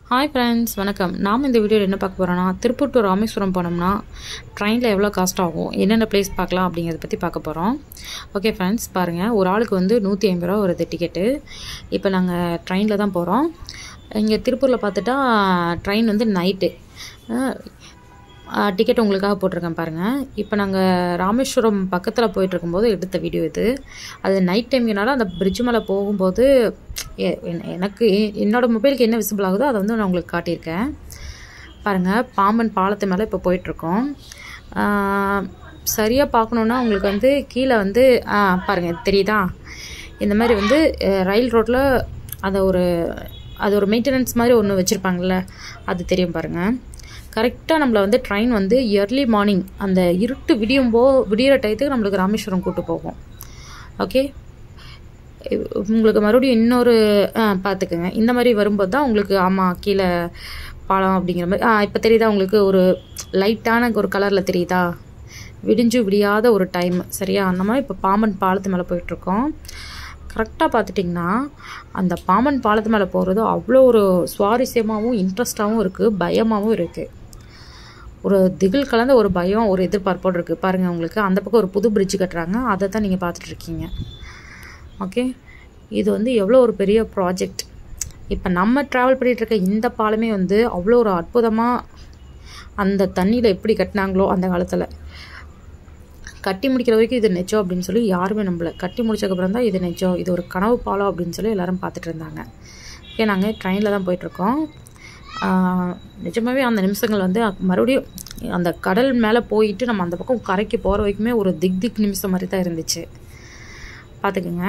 hi friends வணக்கம் நாம் இந்த வீடியோவில் என்ன பார்க்க போகிறோன்னா திருப்பூர் டு ராமேஸ்வரம் போனோம்னா ட்ரெயினில் எவ்வளோ காஸ்ட் ஆகும் என்னென்ன பிளேஸ் பார்க்கலாம் அப்படிங்கிறத பற்றி பார்க்க போகிறோம் ஓகே ஃப்ரெண்ட்ஸ் பாருங்கள் ஒரு ஆளுக்கு வந்து நூற்றி ஐம்பது ரூபா வருது டிக்கெட்டு இப்போ நாங்கள் ட்ரெயினில் தான் போகிறோம் இங்கே திருப்பூரில் பார்த்துட்டா ட்ரெயின் வந்து நைட்டு டிக்கெட் உங்களுக்காக போட்டிருக்கேன் பாருங்கள் இப்போ நாங்கள் ராமேஸ்வரம் பக்கத்தில் போயிட்டு இருக்கும்போது எடுத்த வீடியோ இது அது நைட் டைம்னால அந்த பிரிட்ஜ் மேலே போகும்போது எ- என- எனக்கு எ- என்னோட மொபைலுக்கு என்ன விசிபிள் ஆகுதோ அதை வந்து நான் உங்களுக்கு காட்டியிருக்கேன் பாருங்கள் பாம்பன் பாலத்து மேலே இப்போ போயிட்டுருக்கோம் சரியாக பார்க்கணுன்னா உங்களுக்கு வந்து கீழே வந்து ஆ, பாருங்க தெரியுதா இந்த மாதிரி வந்து அஹ், ரயில் ரோட்டில் அதை ஒரு அது ஒரு மெயின்டெனன்ஸ் மாதிரி ஒன்று வச்சுருப்பாங்கல்ல அது தெரியும் பாருங்கள் கரெக்டாக நம்மளை வந்து ட்ரெயின் வந்து இயர்லி மார்னிங் அந்த இருட்டு விடியும் போ விடியிற டயத்துக்கு நம்மளுக்கு ராமேஸ்வரம் கூட்டு போகும் ஓகே உங்களுக்கு மறுபடியும் இன்னொரு ஆ பார்த்துக்குங்க இந்த மாதிரி வரும்போது தான் உங்களுக்கு ஆமாம் கீழே பாலம் அப்படிங்கிற மாதிரி ஆ இப்போ தெரியுதா உங்களுக்கு ஒரு லைட்டான ஒரு கலரில் தெரியுதா விடிஞ்சு விடியாத ஒரு டைம் சரியா அந்த மாதிரி இப்போ பாம்பன் பாலத்து மேலே போயிட்டுருக்கோம் கரெக்டாக பார்த்துட்டிங்கன்னா அந்த பாம்பன் பாலத்து மேலே போகிறது அவ்வளோ ஒரு சுவாரஸ்யமாகவும் இன்ட்ரெஸ்டாகவும் இருக்குது பயமாகவும் இருக்குது ஒரு திகில் கலந்த ஒரு பயம் ஒரு எதிர்பார்ப்போடு இருக்குது பாருங்கள் உங்களுக்கு அந்த பக்கம் ஒரு புது பிரிட்ஜ் கட்டுறாங்க அதை தான் நீங்கள் பார்த்துட்ருக்கீங்க ஓகே இது வந்து எவ்வளோ ஒரு பெரிய ப்ராஜெக்ட் இப்போ நம்ம ட்ராவல் பண்ணிகிட்டு இருக்க இந்த பாலமே வந்து அவ்வளோ ஒரு அற்புதமாக அந்த தண்ணியில் எப்படி கட்டினாங்களோ அந்த காலத்தில் கட்டி முடிக்கிற வரைக்கும் இது நெஜம் அப்படின்னு சொல்லி யாருமே நம்பல கட்டி முடிச்சதுக்கப்புறம் தான் இது நெஜம் இது ஒரு கனவு பாலம் அப்படின்னு சொல்லி எல்லாரும் பார்த்துட்டு இருந்தாங்க ஓகே நாங்கள் ட்ரெயினில் தான் போயிட்டுருக்கோம் ஆஹ் நிஜமாவே அந்த நிமிஷங்கள் வந்து மறுபடியும் அந்த கடல் மேலே போயிட்டு நம்ம அந்த பக்கம் கரைக்கு போகிற வரைக்குமே ஒரு திக் திக் நிமிஷம் மாதிரி தான் இருந்துச்சு பார்த்துக்குங்க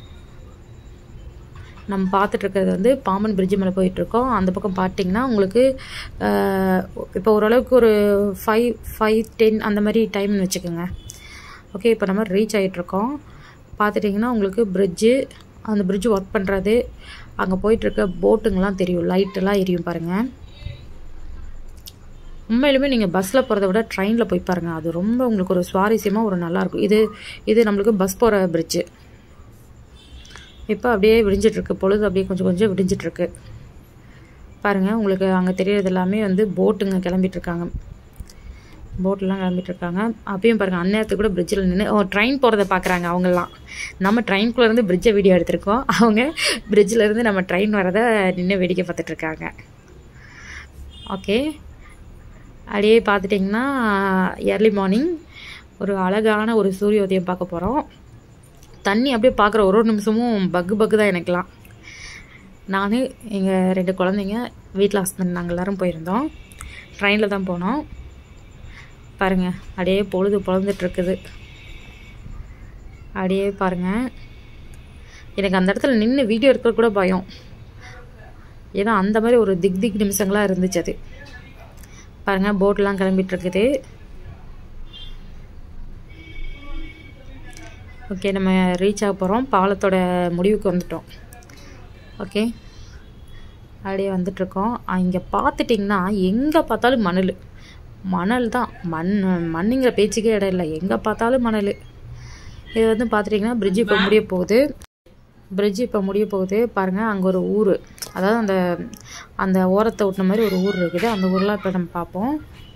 நம்ம பார்த்துட்டு இருக்கிறது வந்து பாம்பன் பிரிட்ஜ் மேலே போயிட்டுருக்கோம் அந்த பக்கம் பார்த்தீங்கன்னா உங்களுக்கு ஆஹ், இப்போ ஓரளவுக்கு ஒரு ஃபைவ் ஃபைவ் டென் அந்த மாதிரி டைம்னு வச்சுக்கோங்க ஓகே இப்போ நம்ம ரீச் ஆகிட்ருக்கோம் பார்த்துட்டிங்கன்னா உங்களுக்கு பிரிட்ஜு அந்த பிரிட்ஜ் ஒர்க் பண்ணுறது அங்கே போயிட்டுருக்க போட்டுங்கெல்லாம் தெரியும் லைட்டெல்லாம் எரியும் பாருங்கள் உண்மையிலுமே நீங்கள் பஸ்ஸில் போகிறத விட ட்ரெயினில் போய் பாருங்கள் அது ரொம்ப உங்களுக்கு ஒரு சுவாரஸ்யமாக ஒரு நல்லாயிருக்கும் இது இது நம்மளுக்கு பஸ் போகிற பிரிட்ஜு இப்போ அப்படியே விடிஞ்சிட்ருக்கு பொழுது அப்படியே கொஞ்சம் கொஞ்சம் விடிஞ்சிட்ருக்கு பாருங்கள் உங்களுக்கு அங்கே தெரியறது எல்லாமே வந்து போட்டுங்க கிளம்பிட்டு இருக்காங்க போட்லாம் கிளம்பிட்டு இருக்காங்க அப்பயும் பாருங்கள் அந்நேரத்துக்கு கூட பிரிட்ஜில் நின்று ஓ ட்ரெயின் போகிறத பார்க்குறாங்க அவங்கெல்லாம் நம்ம ட்ரெயின்குள்ளே இருந்து பிரிட்ஜை வீடியோ எடுத்திருக்கோம் அவங்க பிரிட்ஜில் இருந்து நம்ம ட்ரெயின் வரதை நின்று வேடிக்கை பார்த்துட்டு இருக்காங்க ஓகே அப்படியே பார்த்துட்டிங்கன்னா ஏர்லி மார்னிங் ஒரு அழகான ஒரு சூரிய உதயம் பார்க்க போகிறோம் தண்ணி அப்படியே பார்க்குற ஒரு ஒரு நிமிஷமும் பக்கு பக்கு தான் எனக்குலாம் நான் எங்கள் ரெண்டு குழந்தைங்க வீட்டில் ஹஸ்பண்ட் நாங்கள் எல்லோரும் போயிருந்தோம் ட்ரெயினில் தான் போனோம் பாருங்கள் அப்படியே பொழுது பொழந்துட்டு இருக்குது அப்படியே பாருங்கள் எனக்கு அந்த இடத்துல நின்று வீடியோ எடுக்க கூட பயம் ஏன்னா அந்த மாதிரி ஒரு திக் திக் நிமிஷங்களாக இருந்துச்சு அது பாருங்கள் போட்லாம் கிளம்பிட்டு இருக்குது ஓகே நம்ம ரீச் ஆக போகிறோம் பாலத்தோட முடிவுக்கு வந்துட்டோம் ஓகே அப்படியே வந்துட்ருக்கோம் இங்கே பார்த்துட்டிங்கன்னா எங்கே பார்த்தாலும் மணல் மணல் தான் மண் மண்ணுங்கிற பேச்சுக்கே இடம் இல்லை எங்கே பார்த்தாலும் மணல் இது வந்து பார்த்துட்டிங்கன்னா பிரிட்ஜ் இப்போ முடிய போகுது பிரிட்ஜ் இப்போ முடிய போகுது பாருங்கள் அங்கே ஒரு ஊர் அதாவது அந்த அந்த ஓரத்தை ஒட்டின மாதிரி ஒரு ஊர் இருக்குது அந்த ஊர்லாம் இப்போ நம்ம பார்ப்போம்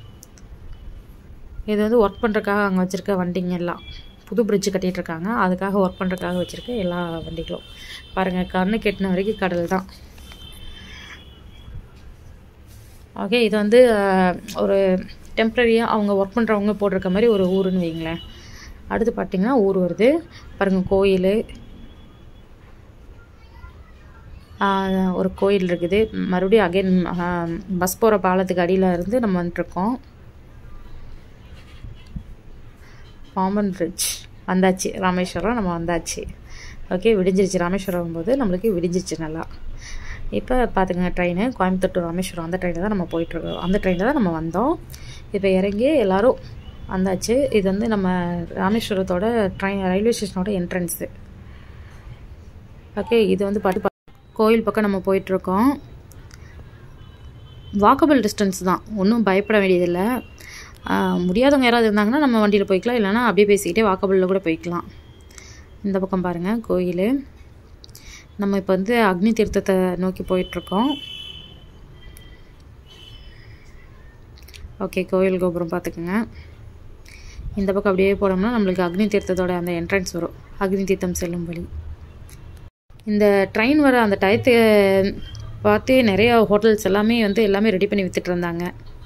இது வந்து ஒர்க் பண்ணுறதுக்காக அங்கே வச்சுருக்க வண்டிங்க எல்லாம் புது பிரிட்ஜ் கட்டிகிட்டு இருக்காங்க அதுக்காக ஒர்க் பண்ணுறதுக்காக வச்சுருக்க எல்லா வண்டிகளும் பாருங்கள் கண்ணு கெட்டின வரைக்கும் கடல் தான் ஓகே இது வந்து அஹ், ஒரு டெம்ப்ரரியாக அவங்க ஒர்க் பண்ணுறவங்க போட்டிருக்க மாதிரி ஒரு ஊருன்னு வைங்களேன் அடுத்து பார்த்தீங்கன்னா ஊர் வருது பாருங்கள் கோயில் ஆஹ், ஒரு கோயில் இருக்குது மறுபடியும் அகைன் பஸ் போகிற பாலத்துக்கு அடியில் இருந்து நம்ம வந்துட்டுருக்கோம் பாம்பன் பிரிட்ஜ் வந்தாச்சு ராமேஸ்வரம் நம்ம வந்தாச்சு ஓகே விடிஞ்சிருச்சு ராமேஸ்வரம் வரும்போது நம்மளுக்கு விடிஞ்சிருச்சு நல்லா இப்போ பார்த்துங்க ட்ரெயின் கோயம்புத்தூர் to ராமேஸ்வரம் அந்த ட்ரெயினில் தான் நம்ம போயிட்டுருக்கோம் அந்த ட்ரெயினில் தான் நம்ம வந்தோம் இப்போ இறங்கி எல்லோரும் வந்தாச்சு இது வந்து நம்ம ராமேஸ்வரத்தோட ட்ரெயின் ரயில்வே ஸ்டேஷனோட என்ட்ரன்ஸு ஓகே இது வந்து பாட்டு கோயில் பக்கம் நம்ம போயிட்டுருக்கோம் வாக்கபிள் டிஸ்டன்ஸ் தான் ஒன்றும் பயப்பட வேண்டியதில்லை ஆஹ் முடியாதவங்க யாராவது இருந்தாங்கன்னா நம்ம வண்டியில் போய்க்கலாம் இல்லைன்னா அப்படியே பேசிக்கிட்டே வாக்கபிளில் கூட போய்க்கலாம் இந்த பக்கம் பாருங்கள் கோயில் நம்ம இப்போ வந்து அக்னி தீர்த்தத்தை நோக்கி போயிட்டுருக்கோம் ஓகே கோயில் கோபுரம் பார்த்துக்குங்க இந்த பக்கம் அப்படியே போனோம்னா நம்மளுக்கு அக்னி தீர்த்தத்தோட அந்த என்ட்ரன்ஸ் வரும் அக்னி தீர்த்தம் செல்லும் வழி இந்த ட்ரெயின் வர அந்த டயத்தை பார்த்து நிறையா ஹோட்டல்ஸ் எல்லாமே வந்து எல்லாமே ரெடி பண்ணி வித்துட்டு இருந்தாங்க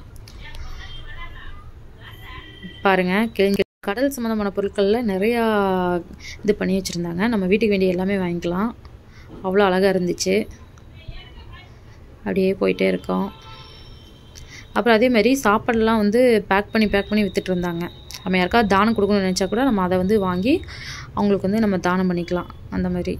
பாருங்க கிழங்கு கடல் சம்மந்தமான பொருட்களில் நிறையா இது பண்ணி வச்சுருந்தாங்க நம்ம வீட்டுக்கு வேண்டிய எல்லாமே வாங்கிக்கலாம் அவ்வளோ அழகாக இருந்துச்சு அப்படியே போயிட்டே இருக்கோம் அப்புறம் அதே மாதிரி சாப்பாடெல்லாம் வந்து பேக் பண்ணி பேக் பண்ணி வித்துட்டு இருந்தாங்க நம்ம யாருக்காவது தானம் கொடுக்கணும்னு நினச்சா கூட நம்ம அதை வந்து வாங்கி அவங்களுக்கு வந்து நம்ம தானம் பண்ணிக்கலாம் அந்த மாதிரி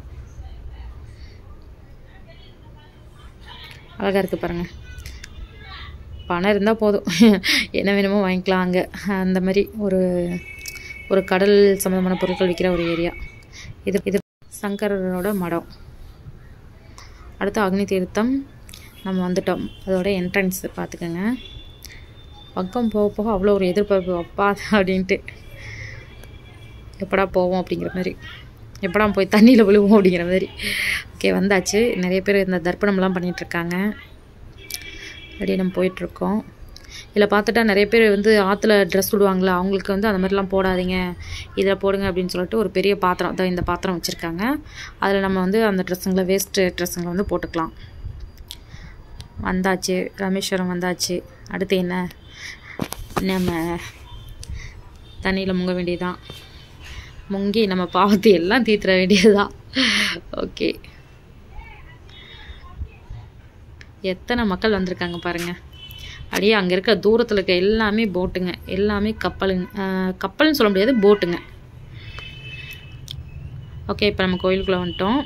அழகாக இருக்குது பாருங்கள் பணம் இருந்தால் போதும் என்ன வேணுமோ வாங்கிக்கலாம் அங்கே அந்த மாதிரி ஒரு ஒரு கடல் சம்மந்தமான பொருட்கள் விற்கிற ஒரு ஏரியா இது இது சங்கரனோட மடம் அடுத்து அக்னி தீர்த்தம் நம்ம வந்துட்டோம் அதோட என்ட்ரன்ஸ் பார்த்துக்கோங்க பக்கம் போக போக அவ்வளோ ஒரு எதிர்பார்ப்பு அப்பா அப்படின்ட்டு எப்படா போவோம் அப்படிங்கிற மாதிரி எப்படா போய் தண்ணியில் விழுவோம் அப்படிங்கிற மாதிரி ஓகே வந்தாச்சு நிறைய பேர் இந்த தர்ப்பணம்லாம் பண்ணிகிட்ருக்காங்க அப்படியே நம்ம போயிட்டுருக்கோம் இதில் பார்த்துட்டா நிறைய பேர் வந்து ஆற்றுல ட்ரெஸ் விடுவாங்களா அவங்களுக்கு வந்து அந்த மாதிரிலாம் போடாதீங்க இதில் போடுங்க அப்படின்னு சொல்லிட்டு ஒரு பெரிய பாத்திரம் தான் இந்த பாத்திரம் வச்சுருக்காங்க அதில் நம்ம வந்து அந்த ட்ரெஸ்ஸுங்களை வேஸ்ட்டு ட்ரெஸ்ஸுங்களை வந்து போட்டுக்கலாம் வந்தாச்சு ராமேஸ்வரம் வந்தாச்சு அடுத்து என்ன நம்ம தண்ணியில் முங்க வேண்டியதுதான் முங்கி நம்ம பாவத்தை எல்லாம் தீர்த்துற வேண்டியதுதான் ஓகே எத்தனை மக்கள் வந்திருக்காங்க பாருங்க அப்படியே அங்கே இருக்க தூரத்தில் இருக்க எல்லாமே போட்டுங்க எல்லாமே கப்பலுங்க ஆஹ் கப்பல்னு சொல்ல முடியாது போட்டுங்க ஓகே இப்போ நம்ம கோயிலுக்குள்ளே வந்துட்டோம்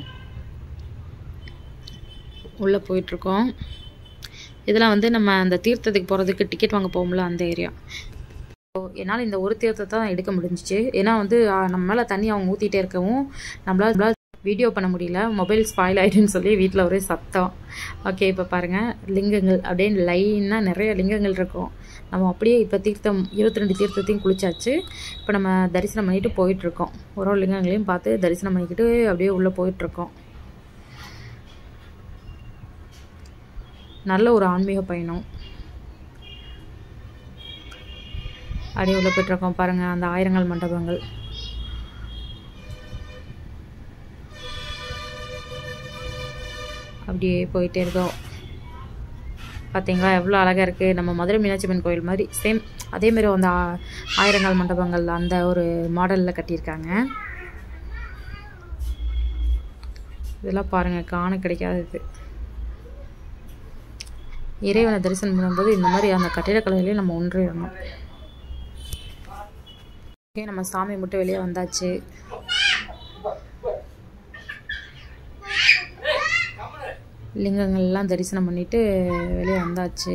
உள்ளே போயிட்டுருக்கோம் இதெல்லாம் வந்து நம்ம அந்த தீர்த்தத்துக்கு போகிறதுக்கு டிக்கெட் வாங்க போகும்ல அந்த ஏரியா என்னால் இந்த ஒரு தீர்த்தத்தை தான் எடுக்க முடிஞ்சிச்சு ஏன்னா வந்து ஆ, நம்ம மேலே தண்ணி அவங்க ஊற்றிட்டே இருக்கவும் நம்மளால் நம்மளால் வீடியோ பண்ண முடியல மொபைல் ஸ்பாயில் ஆயிடுன்னு சொல்லி வீட்டில் ஒரே சத்தம் ஓகே இப்போ பாருங்கள் லிங்கங்கள் அப்படியே லைனாக நிறைய லிங்கங்கள் இருக்கும் நம்ம அப்படியே இப்போ தீர்த்தம் இருபத்தி ரெண்டு தீர்த்தத்தையும் குளிச்சாச்சு இப்போ நம்ம தரிசனம் பண்ணிட்டு போயிட்டுருக்கோம் ஒரு ஒரு லிங்கங்களையும் பார்த்து தரிசனம் பண்ணிக்கிட்டு அப்படியே உள்ளே போயிட்டுருக்கோம் நல்ல ஒரு ஆன்மீக பயணம் அப்படியே உள்ள போயிட்டுருக்கோம் பாருங்கள் அந்த ஆயிரங்கள் மண்டபங்கள் அப்படியே போயிட்டே இருக்கோம் பார்த்தீங்களா எவ்வளோ அழகாக இருக்குது நம்ம மதுரை மீனாட்சி அம்மன் கோயில் மாதிரி சேம் அதே மாதிரி அந்த ஆ- ஆயிரங்கால் மண்டபங்கள் அந்த ஒரு மாடலில் கட்டியிருக்காங்க இதெல்லாம் பாருங்கள் காண கிடைக்காதது இறைவனை தரிசனம் பண்ணும்போது இந்த மாதிரி அந்த கட்டிடக்கலையிலே நம்ம ஒன்றிடணும் ஓகே நம்ம சாமி மட்டும் வெளியே வந்தாச்சு லிங்கங்கள்லாம் தரிசனம் பண்ணிட்டு வெளியே வந்தாச்சு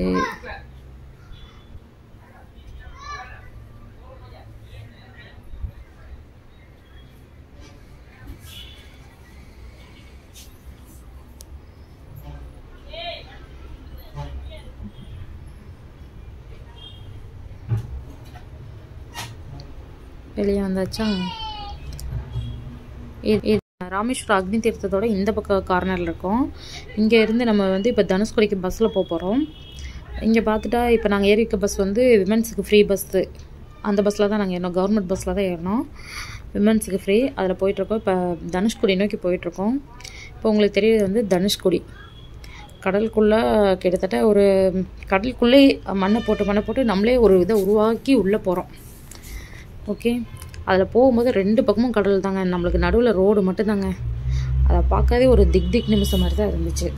வெளியே வந்தாச்சா இது இது ராமேஸ்வரம் அக்னி தீர்த்தத்தோட இந்த பக்கம் கார்னரில் இருக்கோம் இங்கே இருந்து நம்ம வந்து இப்போ தனுஷ்கோடிக்கு பஸ்ஸில் போக போகிறோம் இங்கே பார்த்துட்டா இப்போ நாங்கள் ஏறி இருக்க பஸ் வந்து விமென்ஸுக்கு ஃப்ரீ பஸ்ஸு அந்த பஸ்ஸில் தான் நாங்கள் ஏறினோம் கவர்மெண்ட் பஸ்ஸில் தான் ஏறினோம் விமென்ஸுக்கு ஃப்ரீ அதில் போயிட்டுருக்கோம் இப்போ தனுஷ்கோடி நோக்கி போயிட்டுருக்கோம் இப்போ உங்களுக்கு தெரியுது வந்து தனுஷ்கோடி கடலுக்குள்ளே கிட்டத்தட்ட ஒரு கடலுக்குள்ளே மண்ணை போட்டு மண்ணை போட்டு நம்மளே ஒரு இதை உருவாக்கி உள்ளே போகிறோம் ஓகே அதில் போகும்போது ரெண்டு பக்கமும் கடல் தாங்க நம்மளுக்கு நடுவில் ரோடு மட்டும்தாங்க அதை பார்க்கவே ஒரு திக் திக் நிமிஷம் மாதிரி தான் இருந்துச்சு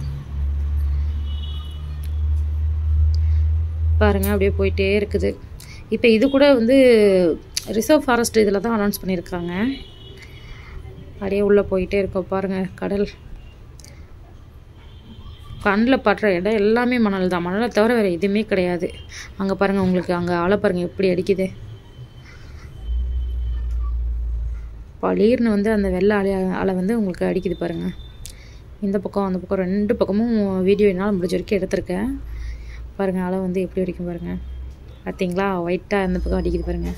பாருங்க அப்படியே போயிட்டே இருக்குது இப்போ இது கூட வந்து ரிசர்வ் ஃபாரஸ்ட் இதில் தான் அனௌன்ஸ் பண்ணியிருக்காங்க அப்படியே உள்ளே போயிட்டே இருக்கோம் பாருங்க கடல் கண்ணில் படுற இடம் எல்லாமே மணல் தான் மணலை தவிர வேறு எதுவுமே கிடையாது அங்கே பாருங்கள் உங்களுக்கு அங்கே அலை பாருங்கள் எப்படி அடிக்குது பளீர்னு வந்து அந்த வெள்ளை அலை அலை வந்து உங்களுக்கு அடிக்குது பாருங்கள் இந்த பக்கம் அந்த பக்கம் ரெண்டு பக்கமும் வீடியோ என்னால் முடிஞ்ச வரைக்கும் எடுத்திருக்கேன் பாருங்கள் அலை வந்து எப்படி அடிக்கும் பாருங்கள் பார்த்தீங்களா ஒயிட்டாக இந்த பக்கம் அடிக்குது பாருங்கள்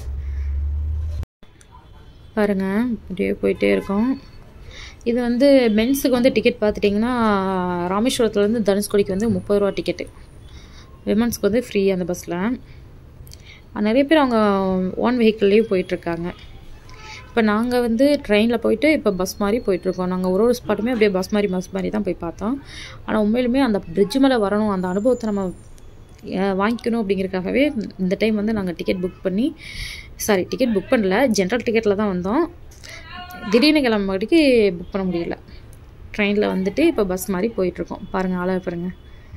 பாருங்கள் அப்படியே போயிட்டே இருக்கோம் இது வந்து மென்ஸுக்கு வந்து டிக்கெட் பார்த்துட்டிங்கன்னா ராமேஸ்வரத்துலேருந்து தனுஷ்கோடிக்கு வந்து முப்பது ரூபா டிக்கெட்டு விமன்ஸ்க்கு வந்து ஃப்ரீ அந்த பஸ்ஸில் நிறைய பேர் அவங்க ஓன் வெஹிக்கிள்லேயும் போயிட்டுருக்காங்க இப்போ நாங்கள் வந்து ட்ரெயினில் போயிட்டு இப்போ பஸ் மாதிரி போயிட்டுருக்கோம் நாங்கள் ஒரு ஒரு ஸ்பாட்டுமே அப்படியே பஸ் மாதிரி பஸ் மாதிரி தான் போய் பார்த்தோம் ஆனால் உண்மையிலுமே அந்த பிரிட்ஜ் மேலே வரணும் அந்த அனுபவத்தை நம்ம அஹ், வாங்கிக்கணும் அப்படிங்கிறதுக்காகவே இந்த டைம் வந்து நாங்கள் டிக்கெட் புக் பண்ணி சாரி டிக்கெட் புக் பண்ணல ஜென்ரல் டிக்கெட்டில் தான் வந்தோம் திடீர்னு கிளம்படிக்கு புக் பண்ண முடியல ட்ரெயினில் வந்துட்டு இப்போ பஸ் மாதிரி போயிட்டுருக்கோம் பாருங்கள் ஆளை பாருங்கள்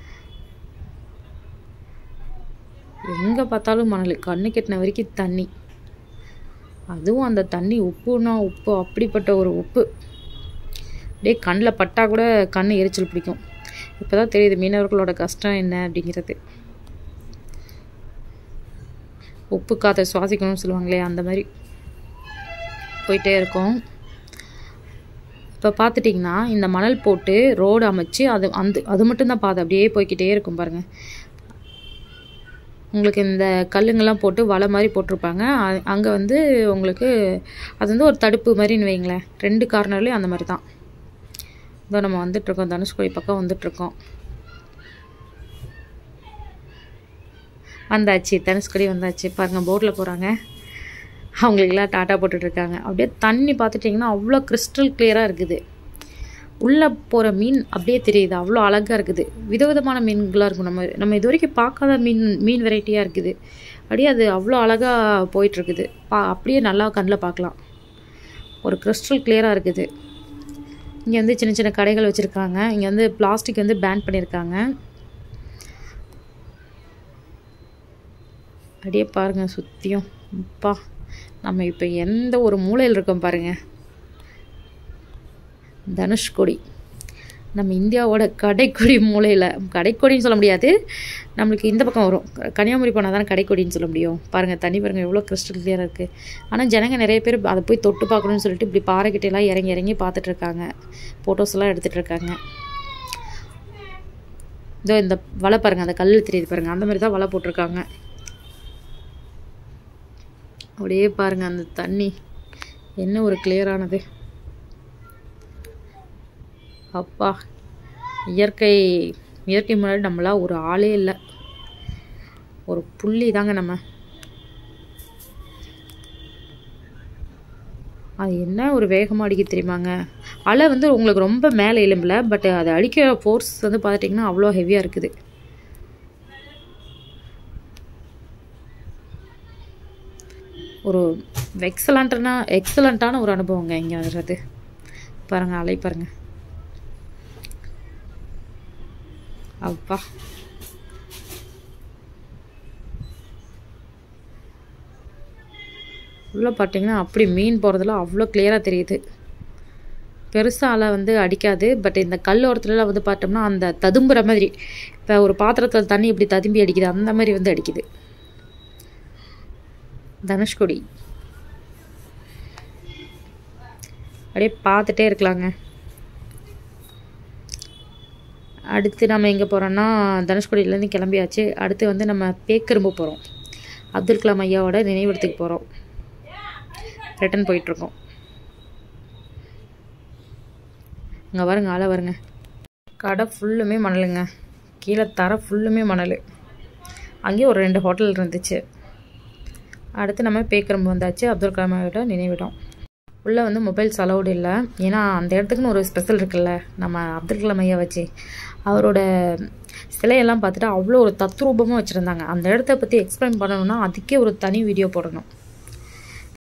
எங்கே பார்த்தாலும் மணல் கண்ணு கெட்டின வரைக்கும் தண்ணி அதுவும் அந்த தண்ணி உப்புனா உப்பு அப்படிப்பட்ட ஒரு உப்பு அப்படியே கண்ணில் பட்டா கூட கண் எரிச்சல் பிடிக்கும் இப்போ தான் தெரியுது மீனவர்களோட கஷ்டம் என்ன அப்படிங்கிறது உப்பு காற்றை சுவாசிக்கணும்னு சொல்லுவாங்களே அந்த மாதிரி போயிட்டே இருக்கோம் இப்போ பார்த்துட்டிங்கன்னா இந்த மணல் போட்டு ரோடு அமைச்சு அது அந்த அது மட்டும்தான் பாதை அப்படியே போய்க்கிட்டே இருக்கும் பாருங்கள் உங்களுக்கு இந்த கல்லுங்கெல்லாம் போட்டு வலை மாதிரி போட்டிருப்பாங்க அங்கே வந்து உங்களுக்கு அது வந்து ஒரு தடுப்பு மாதிரின்னு வைங்களேன் ரெண்டு கார்னர்லேயும் அந்த மாதிரி தான் இதோ நம்ம வந்துட்ருக்கோம் தனுஷ்கோடி பக்கம் வந்துட்ருக்கோம் வந்தாச்சு தனுஷ்கோடி வந்தாச்சு பாருங்கள் போட்டில் போகிறாங்க அவங்களுக்கெல்லாம் டாட்டா போட்டுட்ருக்காங்க அப்படியே தண்ணி பார்த்துட்டிங்கன்னா அவ்வளோ கிறிஸ்டல் கிளியராக இருக்குது உள்ளே போகிற மீன் அப்படியே தெரியுது அவ்வளோ அழகாக இருக்குது விதவிதமான மீன்களாக இருக்கும் நம்ம நம்ம இது வரைக்கும் பார்க்காத மீன் மீன் வெரைட்டியாக இருக்குது அப்படியே அது அவ்வளோ அழகாக போயிட்டுருக்குது பா அப்படியே நல்லா கண்ணில் பார்க்கலாம் ஒரு கிறிஸ்டல் கிளியராக இருக்குது இங்கே வந்து சின்ன சின்ன கடைகள் வச்சுருக்காங்க இங்கே வந்து பிளாஸ்டிக் வந்து பேன் பண்ணியிருக்காங்க அப்படியே பாருங்கள் சுற்றியும் அப்பா நம்ம இப்போ எந்த ஒரு மூலையில் இருக்கோம் பாருங்கள் தனுஷ்கொடி நம்ம இந்தியாவோட கடைக்கொடி மூலையில் கடைக்கொடின்னு சொல்ல முடியாது நம்மளுக்கு இந்த பக்கம் வரும் கன்னியாகுமரி போனால் தானே கடைக்கொடின்னு சொல்ல முடியும் பாருங்கள் தண்ணி பாருங்கள் எவ்வளோ கிறிஸ்டல் கிளியராக இருக்குது ஆனால் ஜனங்க நிறைய பேர் அதை போய் தொட்டு பார்க்கணுன்னு சொல்லிட்டு இப்படி பாறைக்கிட்டெல்லாம் இறங்கி இறங்கி பார்த்துட்ருக்காங்க ஃபோட்டோஸ் எல்லாம் எடுத்துகிட்டு இருக்காங்க இதோ இந்த வலை பாருங்கள் அந்த கல் தெரியுது பாருங்கள் அந்த மாதிரி தான் வலை போட்டிருக்காங்க அப்படியே பாருங்கள் அந்த தண்ணி என்ன ஒரு கிளியரானது அப்பா இயற்கை இயற்கை முன்னாடி நம்மளாம் ஒரு ஆளே இல்லை ஒரு புள்ளி தாங்க நம்ம அது என்ன ஒரு வேகமாக அடிக்க தெரியுமாங்க அலை வந்து உங்களுக்கு ரொம்ப மேலே எலும்பல பட் அது அடிக்கிற ஃபோர்ஸ் வந்து பார்த்துட்டிங்கன்னா அவ்வளோ ஹெவியாக இருக்குது ஒரு எக்ஸலண்ட்னா எக்ஸலண்ட்டான ஒரு அனுபவங்க இங்கே வர்றது பாருங்கள் அலை பாருங்கள் அப்பா உள்ளே பார்த்தீங்கன்னா அப்படி மீன் போகிறதுல அவ்வளோ கிளியராக தெரியுது பெருசாக அலை வந்து அடிக்காது பட் இந்த கல் ஓரத்துலலாம் வந்து பார்த்தோம்னா அந்த ததும்புற மாதிரி இப்போ ஒரு பாத்திரத்தில் தண்ணி இப்படி ததும்பி அடிக்குது அந்த மாதிரி வந்து அடிக்குது தனுஷ்கொடி அப்படியே பார்த்துட்டே இருக்கலாங்க அடுத்து நம்ம எங்கே போகிறோன்னா தனுஷ்கோடியிலேருந்து கிளம்பியாச்சு அடுத்து வந்து நம்ம பேக்கரும்பு போகிறோம் அப்துல் கலாம் ஐயாவோட நினைவிடத்துக்கு போகிறோம் ரிட்டன் போயிட்டுருக்கோம் இங்கே வருங்க ஆளை வருங்க கடை ஃபுல்லுமே மணலுங்க கீழே தர ஃபுல்லுமே மணல் அங்கேயும் ஒரு ரெண்டு ஹோட்டல் இருந்துச்சு அடுத்து நம்ம பேக்கரும்பு வந்தாச்சு அப்துல் கலாமோட நினைவிடம் உள்ளே வந்து மொபைல்ஸ் அலௌடு இல்லை ஏன்னா அந்த இடத்துக்குன்னு ஒரு ஸ்பெஷல் இருக்குல்ல நம்ம அப்துல் கலாம் ஐயா வச்சு அவரோட சிலையெல்லாம் பார்த்துட்டு அவ்வளோ ஒரு தத்ரூபமாக வச்சுருந்தாங்க அந்த இடத்த பற்றி எக்ஸ்பிளைன் பண்ணணும்னா அதுக்கே ஒரு தனி வீடியோ போடணும்